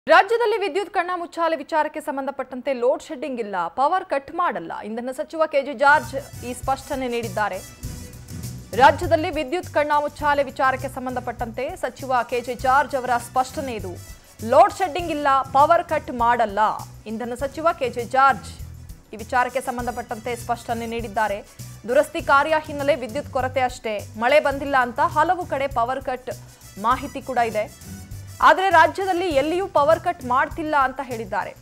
ರಾಜ್ಯದಲ್ಲಿ ವಿದ್ಯುತ್ ಕಣ್ಣ ಮುಚ್ಚಾಲೆ ವಿಚಾರಕ್ಕೆ ಸಂಬಂಧಪಟ್ಟಂತೆ ಲೋಡ್ ಶೆಡ್ಡಿಂಗ್ ಇಲ್ಲ ಪವರ್ ಕಟ್ ಮಾಡಲ್ಲ ಇಂಧನ ಸಚಿವ ಕೆಜೆ ಜಾರ್ಜ್ ಈ ಸ್ಪಷ್ಟನೆ ನೀಡಿದ್ದಾರೆ ರಾಜ್ಯದಲ್ಲಿ ವಿದ್ಯುತ್ ಕಣ್ಣ ಮುಚ್ಚಾಲೆ ವಿಚಾರಕ್ಕೆ ಸಂಬಂಧಪಟ್ಟಂತೆ ಸಚಿವ ಕೆಜೆ ಜಾರ್ಜ್ ಅವರ ಸ್ಪಷ್ಟನೆ ಇದು ಲೋಡ್ ಶೆಡ್ಡಿಂಗ್ ಇಲ್ಲ ಪವರ್ ಕಟ್ ಮಾಡಲ್ಲ ಇಂಧನ ಸಚಿವ ಕೆಜೆ ಜಾರ್ಜ್ ಈ ವಿಚಾರಕ್ಕೆ ಸಂಬಂಧಪಟ್ಟಂತೆ ಸ್ಪಷ್ಟನೆ ನೀಡಿದ್ದಾರೆ ದುರಸ್ತಿ ಕಾರ್ಯ ಹಿನ್ನೆಲೆ ವಿದ್ಯುತ್ ಕೊರತೆ ಅಷ್ಟೇ ಮಳೆ ಬಂದಿಲ್ಲ ಅಂತ ಹಲವು ಕಡೆ ಪವರ್ ಕಟ್ ಮಾಹಿತಿ ಕೂಡ ಇದೆ ಆದರೆ ರಾಜ್ಯದಲ್ಲಿ ಎಲ್ಲಿಯೂ ಪವರ್ ಕಟ್ ಮಾಡ್ತಿಲ್ಲ ಅಂತ ಹೇಳಿದ್ದಾರೆ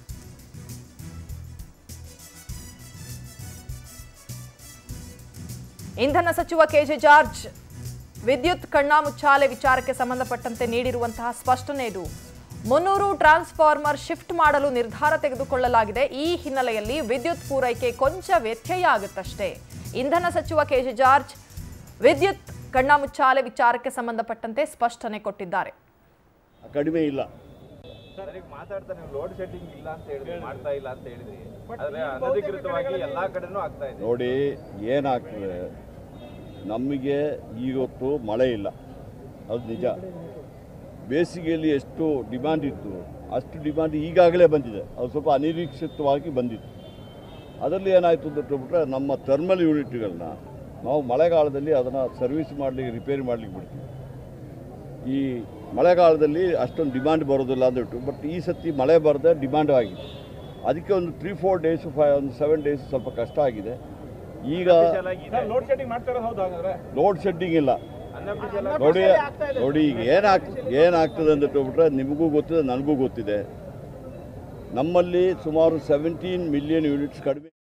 ಇಂಧನ ಸಚಿವ ಕೆಜೆ ಜಾರ್ಜ್ ವಿದ್ಯುತ್ ಕಣ್ಣಾಮುಚ್ಚಾಲೆ ವಿಚಾರಕ್ಕೆ ಸಂಬಂಧಪಟ್ಟಂತೆ ನೀಡಿರುವಂತಹ ಸ್ಪಷ್ಟನೆ ಇದು ಮುನ್ನೂರು ಟ್ರಾನ್ಸ್ಫಾರ್ಮರ್ ಶಿಫ್ಟ್ ಮಾಡಲು ನಿರ್ಧಾರ ತೆಗೆದುಕೊಳ್ಳಲಾಗಿದೆ ಈ ಹಿನ್ನೆಲೆಯಲ್ಲಿ ವಿದ್ಯುತ್ ಪೂರೈಕೆ ಕೊಂಚ ವ್ಯತ್ಯಯ ಆಗುತ್ತಷ್ಟೇ ಇಂಧನ ಸಚಿವ ಕೆಜೆ ಜಾರ್ಜ್ ವಿದ್ಯುತ್ ಕಣ್ಣಾಮುಚ್ಚಾಲೆ ವಿಚಾರಕ್ಕೆ ಸಂಬಂಧಪಟ್ಟಂತೆ ಸ್ಪಷ್ಟನೆ ಕೊಟ್ಟಿದ್ದಾರೆ ಕಡಿಮೆ ಇಲ್ಲ ಸರ್ ಈಗ ಮಾತಾಡ್ತಾ ನೀವು ಲೋಡ್ ಶೆಡ್ಡಿಂಗ್ ಇಲ್ಲ ಅಂತ ಹೇಳಿದ್ರಿ ಮಾಡ್ತಾ ಇಲ್ಲ ಅಂತ ಹೇಳಿದ್ರಿ ಆದ್ರೆ ಅನಧಿಕೃತವಾಗಿ ಎಲ್ಲಾ ಕಡೆನೂ ಆಗ್ತಾ ಇದೆ ನೋಡಿ ಏನಾಗ್ತದೆ ನಮಗೆ ಇವತ್ತು ಮಳೆ ಇಲ್ಲ ಅದು ನಿಜ ಬೇಸಿಗೆಯಲ್ಲಿ ಎಷ್ಟು ಡಿಮ್ಯಾಂಡ್ ಇತ್ತು ಅಷ್ಟು ಡಿಮ್ಯಾಂಡ್ ಈಗಾಗಲೇ ಬಂದಿದೆ ಅದು ಸ್ವಲ್ಪ ಅನಿರೀಕ್ಷಿತವಾಗಿ ಬಂದಿತ್ತು ಅದರಲ್ಲಿ ಏನಾಯಿತು ಅಂತ ಹೇಳ್ಬಿಟ್ರೆ ನಮ್ಮ ಥರ್ಮಲ್ ಯೂನಿಟ್ಗಳನ್ನ ನಾವು ಮಳೆಗಾಲದಲ್ಲಿ ಅದನ್ನು ಸರ್ವಿಸ್ ಮಾಡಲಿಕ್ಕೆ ರಿಪೇರಿ ಮಾಡಲಿಕ್ಕೆ ಬಿಡ್ತೀವಿ ಈ ಮಳೆಗಾಲದಲ್ಲಿ ಅಷ್ಟೊಂದು ಡಿಮ್ಯಾಂಡ್ ಬರೋದಿಲ್ಲ ಅಂದ್ಬಿಟ್ಟು ಬಟ್ ಈ ಸತಿ ಮಳೆ ಬರದೆ ಡಿಮ್ಯಾಂಡ್ ಆಗಿದೆ ಅದಕ್ಕೆ ಒಂದು ತ್ರೀ ಫೋರ್ ಡೇಸ್ ಫೈವ್ ಒಂದು ಸೆವೆನ್ ಡೇಸ್ ಸ್ವಲ್ಪ ಕಷ್ಟ ಆಗಿದೆ ಈಗ ಲೋಡ್ ಶೆಡ್ಡಿಂಗ್ ಮಾಡ್ತಾ ಇರೋದು ಹೌದು ಹಾಗಾದ್ರೆ ಲೋಡ್ ಶೆಡ್ಡಿಂಗ್ ಇಲ್ಲ ಅನ್ಅಫಿಷಿಯಲ್ ನೋಡಿ ನೋಡಿ ಈಗ ಏನಾಗ್ ಏನಾಗ್ತದೆ ಅಂತ ಹೇಳ್ಬಿಟ್ರೆ ನಿಮಗೂ ಗೊತ್ತಿದೆ ನನಗೂ ಗೊತ್ತಿದೆ ನಮ್ಮಲ್ಲಿ ಸುಮಾರು ಸೆವೆಂಟೀನ್ ಮಿಲಿಯನ್ ಯೂನಿಟ್ಸ್ ಕಡಿಮೆ